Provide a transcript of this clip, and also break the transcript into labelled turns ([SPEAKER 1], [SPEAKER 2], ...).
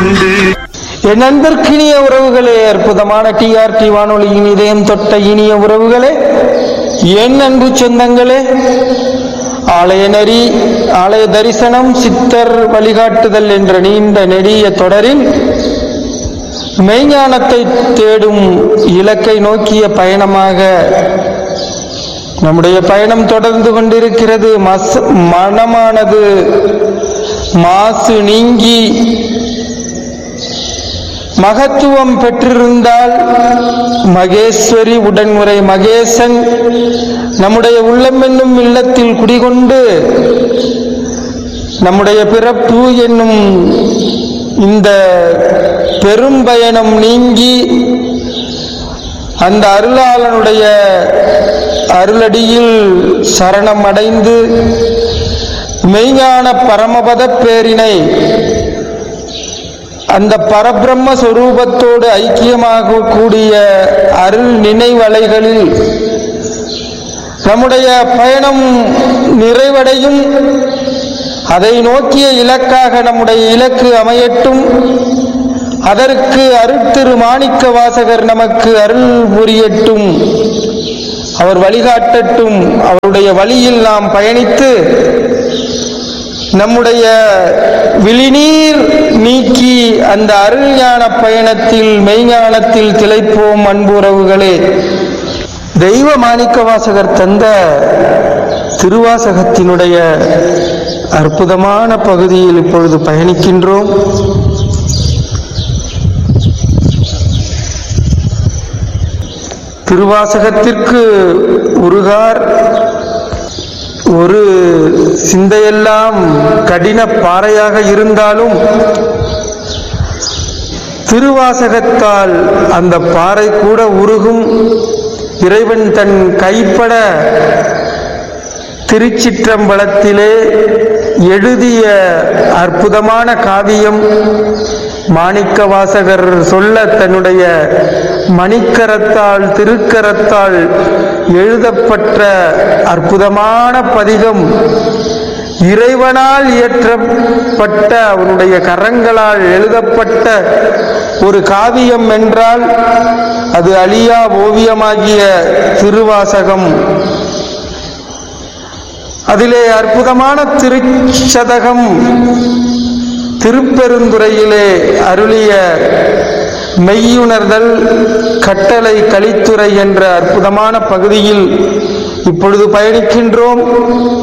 [SPEAKER 1] என் அன்பிற்கினிய உறவுகளே அற்புதமான டிஆர்டி வானொலியின் இதயம் தொட்ட இனிய உறவுகளே என் அன்பு சொந்தங்களே ஆலய நெறி ஆலய தரிசனம் சித்தர் வழிகாட்டுதல் என்ற நீண்ட நெடிய தொடரில் மெய்ஞானத்தை தேடும் இலக்கை நோக்கிய பயணமாக நம்முடைய பயணம் தொடர்ந்து கொண்டிருக்கிறது மஸ் மனமானது மாசு நீங்கி மகத்துவம் பெற்றிருந்தால் மகேஸ்வரி உடன்முறை மகேசன் நம்முடைய உள்ளம் என்னும் இல்லத்தில் குடிகொண்டு நம்முடைய பிறப்பு என்னும் இந்த பெரும் பயணம் நீங்கி அந்த அருளாளனுடைய அருளடியில் சரணம் அடைந்து மெய்ஞான பரமபத பேரினை அந்த பரபிரம்ம சொரூபத்தோடு ஐக்கியமாக கூடிய அருள் நினைவலைகளில் நம்முடைய பயணம் நிறைவடையும் அதை நோக்கிய இலக்காக நம்முடைய இலக்கு அமையட்டும் அதற்கு அருட்திரு மாணிக்க வாசகர் நமக்கு அருள் புரியட்டும் அவர் வழிகாட்டட்டும் அவருடைய வழியில் நாம் பயணித்து நம்முடைய விழிநீர் நீக்கி அந்த அருள் ஞான பயணத்தில் மெய்ஞானத்தில் திளைப்போம் அன்புறவுகளே தெய்வ மாணிக்க வாசகர் தந்த திருவாசகத்தினுடைய அற்புதமான பகுதியில் இப்பொழுது பயணிக்கின்றோம் திருவாசகத்திற்கு உருகார் ஒரு சிந்தையெல்லாம் கடின பாறையாக இருந்தாலும் திருவாசகத்தால் அந்த பாறை கூட உருகும் இறைவன் தன் கைப்பட திருச்சிற்றம்பலத்திலே எழுதிய அற்புதமான காவியம் மாணிக்க வாசகர் சொல்ல தன்னுடைய மணிக்கரத்தால் திருக்கரத்தால் எழுதப்பட்ட அற்புதமான பதிகம் இறைவனால் இயற்றப்பட்ட அவனுடைய கரங்களால் எழுதப்பட்ட ஒரு காவியம் என்றால் அது அழியா ஓவியமாகிய திருவாசகம் அதிலே அற்புதமான திருச்சதகம் திருப்பெருந்துறையிலே அருளிய மெய்யுணர்தல் கட்டளை கலித்துறை என்ற அற்புதமான பகுதியில் இப்பொழுது பயணிக்கின்றோம்